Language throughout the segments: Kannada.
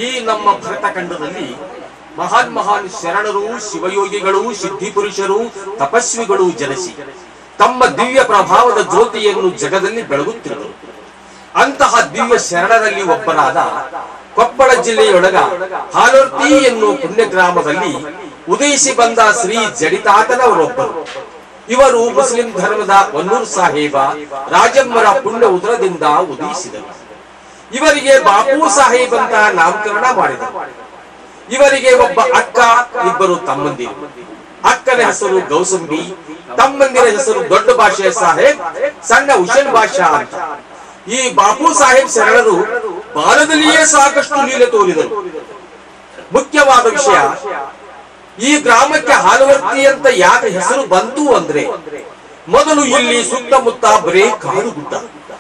ಈ ನಮ್ಮ ಭರತಖಂಡದಲ್ಲಿ ಮಹಾನ್ ಮಹಾನ್ ಶರಣರು ಶಿವಯೋಗಿಗಳು ಸಿದ್ಧಿಪುರುಷರು ತಪಸ್ವಿಗಳು ಜನಿಸಿ ತಮ್ಮ ದಿವ್ಯ ಪ್ರಭಾವದ ಜ್ಯೋತಿಯನ್ನು ಜಗದಲ್ಲಿ ಬೆಳಗುತ್ತಿರುವರು ಅಂತಹ ದಿವ್ಯ ಶರಣರಲ್ಲಿ ಒಬ್ಬರಾದ ಕೊಪ್ಪಳ ಜಿಲ್ಲೆಯೊಳಗ ಹಾಲೋರ್ತಿ ಎನ್ನುವ ಪುಣ್ಯ ಗ್ರಾಮದಲ್ಲಿ ಉದಯಿಸಿ ಬಂದ ಶ್ರೀ ಜಡಿತಾತನವರೊಬ್ಬರು ಇವರು ಮುಸ್ಲಿಂ ಧರ್ಮದ ವನ್ನೂರ್ ಸಾಹೇಬ ರಾಜಮ್ಮರ ಪುಣ್ಯ ಉದರದಿಂದ ಉದಯಿಸಿದರು ಇವರಿಗೆ ಬಾಪು ಸಾಹೇಬ್ ಅಂತ ನಾಮಕರಣ ಮಾಡಿದರು ಇವರಿಗೆ ಒಬ್ಬ ಅಕ್ಕ ಇಬ್ಬರು ತಮ್ಮಂದಿರು ಅಕ್ಕನ ಹೆಸರು ಗೌಸಂಬಿ ತಮ್ಮಂದಿರ ಹೆಸರು ದೊಡ್ಡ ಭಾಷೆಯ ಸಾಹೇಬ್ ಸಣ್ಣ ಹುಸೇನ್ ಬಾಷಾ ಅಂತ ಈ ಬಾಪು ಸಾಹೇಬ್ ಶರಣರು ಬಾಲದಲ್ಲಿಯೇ ಸಾಕಷ್ಟು ಲೀಲೆ ತೋರಿದರು ಮುಖ್ಯವಾದ ವಿಷಯ ಈ ಗ್ರಾಮಕ್ಕೆ ಹಾಲುವರ್ತಿ ಅಂತ ಯಾಕೆ ಹೆಸರು ಬಂತು ಅಂದ್ರೆ ಮೊದಲು ಇಲ್ಲಿ ಸುತ್ತಮುತ್ತ ಬರೀ ಕಾಡು ಗುಡ್ಡ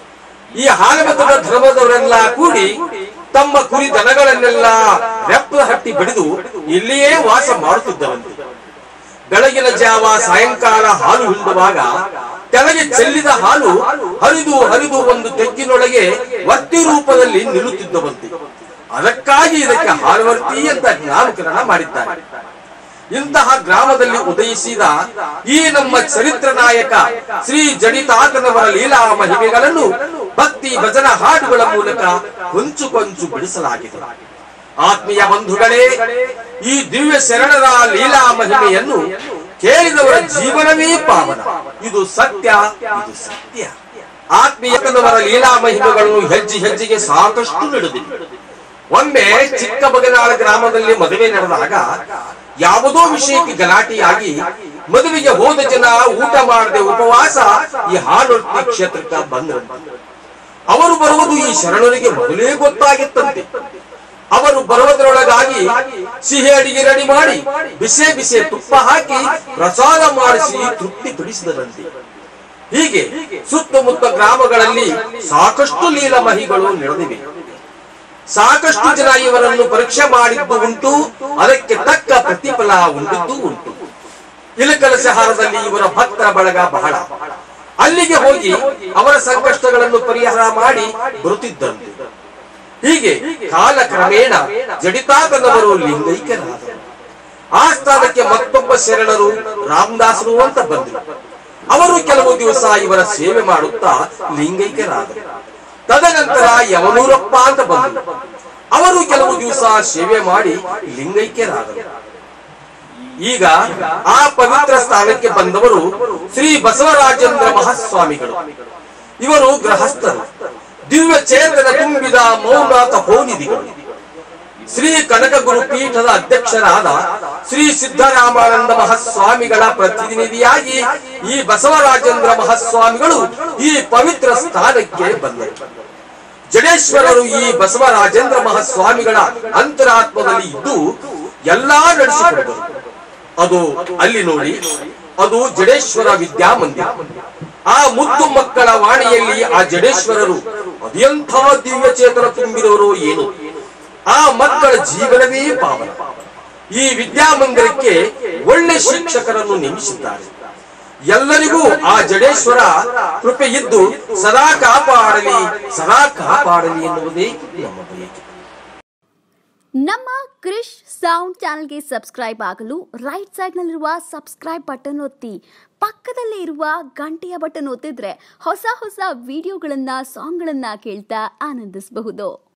ಈ ಹಾಲಮತದ ಧರ್ಮದವರೆಲ್ಲ ಕೂಡಿ ತಮ್ಮ ಕುರಿ ದನಗಳನ್ನೆಲ್ಲ ರೆಪ್ಪ ಹಟ್ಟಿ ಬಡಿದು ಇಲ್ಲಿಯೇ ವಾಸ ಮಾಡುತ್ತಿದ್ದರಂತೆ ಬೆಳಗಿನ ಜಾವ ಸಾಯಂಕಾಲ ಹಾಲು ಹಿಂಡುವಾಗ ಕೆಳಗೆ ಚೆಲ್ಲಿದ ಹಾಲು ಹರಿದು ಹರಿದು ಒಂದು ತೆಗ್ಗಿನೊಳಗೆ ಒತ್ತಿ ರೂಪದಲ್ಲಿ ನಿಲ್ಲುತ್ತಿದ್ದವಂತೆ ಅದಕ್ಕಾಗಿ ಇದಕ್ಕೆ ಹಾಲುವರ್ತಿ ಅಂತ ನಾಮಕರಣ ಮಾಡಿದ್ದಾರೆ ಇಂತಹ ಗ್ರಾಮದಲ್ಲಿ ಉದಯಿಸಿದ ಈ ನಮ್ಮ ಚರಿತ್ರ ನಾಯಕ ಶ್ರೀ ಜಡಿತಾತನವರ ಲೀಲಾ ಮಹಿಮೆಗಳನ್ನು ಭಕ್ತಿ ಭಜನ ಹಾಡುಗಳ ಮೂಲಕ ಕೊಂಚು ಕೊಂಚು ಬಿಡಿಸಲಾಗಿದೆ ಆತ್ಮೀಯ ಬಂಧುಗಳೇ ಈ ದಿವ್ಯ ಶರಣರ ಲೀಲಾ ಮಹಿಮೆಯನ್ನು ಕೇಳಿದವರ ಜೀವನವೇ ಪಾವನ ಇದು ಸತ್ಯ ಇದು ಸತ್ಯ ಆತ್ಮೀಯತನವರ ಲೀಲಾ ಮಹಿಮೆಗಳನ್ನು ಹೆಜ್ಜೆ ಹೆಜ್ಜೆಗೆ ಸಾಕಷ್ಟು ನಡೆದಿವೆ ಒಮ್ಮೆ ಚಿಕ್ಕ ಬಗನಾಳ ಗ್ರಾಮದಲ್ಲಿ ಮದುವೆ ನಡೆದಾಗ ಯಾವುದೋ ವಿಷಯಕ್ಕೆ ಗಲಾಟೆಯಾಗಿ ಮದುವೆಗೆ ಹೋದ ಜನ ಊಟ ಮಾಡದೆ ಉಪವಾಸ ಈ ಹಾಲೊರ್ತಿ ಕ್ಷೇತ್ರಕ್ಕೆ ಬಂದರಂತೆ ಅವರು ಬರುವುದು ಈ ಶರಣರಿಗೆ ಮೊದಲೇ ಗೊತ್ತಾಗಿತ್ತಂತೆ ಅವರು ಬರುವುದರೊಳಗಾಗಿ ಸಿಹಿ ಅಡಿಗೆ ರೆಡಿ ಮಾಡಿ ಬಿಸೆ ಬಿಸೆ ತುಪ್ಪ ಹಾಕಿ ಪ್ರಸಾದ ಮಾಡಿಸಿ ತೃಪ್ತಿ ಪಡಿಸಿದರಂತೆ ಹೀಗೆ ಸುತ್ತಮುತ್ತ ಗ್ರಾಮಗಳಲ್ಲಿ ಸಾಕಷ್ಟು ಲೀಲಮಹಿಗಳು ನಡೆದಿವೆ ಸಾಕಷ್ಟು ಜನ ಇವರನ್ನು ಪರೀಕ್ಷೆ ಮಾಡಿದ್ದು ಉಂಟು ಅದಕ್ಕೆ ತಕ್ಕ ಪ್ರತಿಫಲ ಉಂಟದ್ದು ಉಂಟು ಇಲಕಲಸ ಹಾರದಲ್ಲಿ ಇವರ ಭಕ್ತರ ಬಳಗ ಬಹಳ ಅಲ್ಲಿಗೆ ಹೋಗಿ ಅವರ ಸಂಕಷ್ಟಗಳನ್ನು ಪರಿಹಾರ ಮಾಡಿ ಬರುತ್ತಿದ್ದಂತೆ ಹೀಗೆ ಕಾಲ ಕ್ರಮೇಣ ಜಡಿತಾತನವರು ಲಿಂಗೈಕ್ಯರಾದರು ಆ ಸ್ಥಾನಕ್ಕೆ ಮತ್ತೊಬ್ಬ ಶರಣರು ರಾಮದಾಸರು ಅಂತ ಬಂದರು ಅವರು ಕೆಲವು ದಿವಸ ಇವರ ಸೇವೆ ಮಾಡುತ್ತಾ ಲಿಂಗೈಕ್ಯರಾದರು ತದನಂತರ ಯವನೂರಪ್ಪ ಅಂತ ಬಂದರು ಅವರು ಕೆಲವು ದಿವಸ ಸೇವೆ ಮಾಡಿ ಲಿಂಗೈಕ್ಯರಾದರು ಈಗ ಆ ಪವಿತ್ರ ಸ್ಥಾನಕ್ಕೆ ಬಂದವರು ಶ್ರೀ ಬಸವರಾಜೇಂದ್ರ ಮಹಾಸ್ವಾಮಿಗಳು ಇವರು ಗೃಹಸ್ಥರು ದಿವ್ಯ ಚೇತನ ತುಂಬಿದ ಮೌನ ತಪೋನಿಧಿಗಳು ಶ್ರೀ ಕನಕ ಗುರು ಪೀಠದ ಅಧ್ಯಕ್ಷರಾದ ಶ್ರೀ ಸಿದ್ದರಾಮಾನಂದ ಮಹಾಸ್ವಾಮಿಗಳ ಪ್ರತಿನಿಧಿಯಾಗಿ ಈ ಬಸವರಾಜೇಂದ್ರ ಮಹಾಸ್ವಾಮಿಗಳು ಈ ಪವಿತ್ರ ಸ್ಥಾನಕ್ಕೆ ಬಂದರು ಜಡೇಶ್ವರರು ಈ ಬಸವರಾಜೇಂದ್ರ ಮಹಾಸ್ವಾಮಿಗಳ ಅಂತರಾತ್ಮದಲ್ಲಿ ಇದ್ದು ಎಲ್ಲಾ ನಡೆಸಿಕೊಡುವರು ಅದು ಅಲ್ಲಿ ನೋಡಿ ಅದು ಜಡೇಶ್ವರ ವಿದ್ಯಾಮಂದಿರ ಆ ಮುದ್ದು ಮಕ್ಕಳ ವಾಣಿಯಲ್ಲಿ ಆ ಜಡೇಶ್ವರರು ಅದೆಂಥ ದಿವ್ಯ ಚೇತನ ತುಂಬಿದವರು ಏನು ಆ ಮಕ್ಕಳ ಜೀವನವೇ ಪಾವನ ಈ ವಿದ್ಯಾಮಂದಿರಕ್ಕೆ ಒಳ್ಳೆ ಶಿಕ್ಷಕರನ್ನು ನೇಮಿಸಿದ್ದಾರೆ ಎಲ್ಲರಿಗೂ ಆ ಜಡೇಶ್ವರ ಕೃಪೆ ಇದ್ದು ಸದಾ ಕಾಪಾಡಲಿ ಸದಾ ಕಾಪಾಡಲಿ ಎನ್ನುವುದೇ ನಮ್ಮ ಬಯಕೆ ನಮ್ಮ ಕ್ರಿಶ್ ಸೌಂಡ್ ಚಾನಲ್ಗೆ ಸಬ್ಸ್ಕ್ರೈಬ್ ಆಗಲು ರೈಟ್ ಸೈಡ್ನಲ್ಲಿರುವ ಸಬ್ಸ್ಕ್ರೈಬ್ ಬಟನ್ ಒತ್ತಿ ಪಕ್ಕದಲ್ಲೇ ಇರುವ ಗಂಟೆಯ ಬಟನ್ ಒತ್ತಿದ್ರೆ ಹೊಸ ಹೊಸ ವಿಡಿಯೋಗಳನ್ನ ಸಾಂಗ್ಗಳನ್ನ ಕೇಳ್ತಾ ಆನಂದಿಸಬಹುದು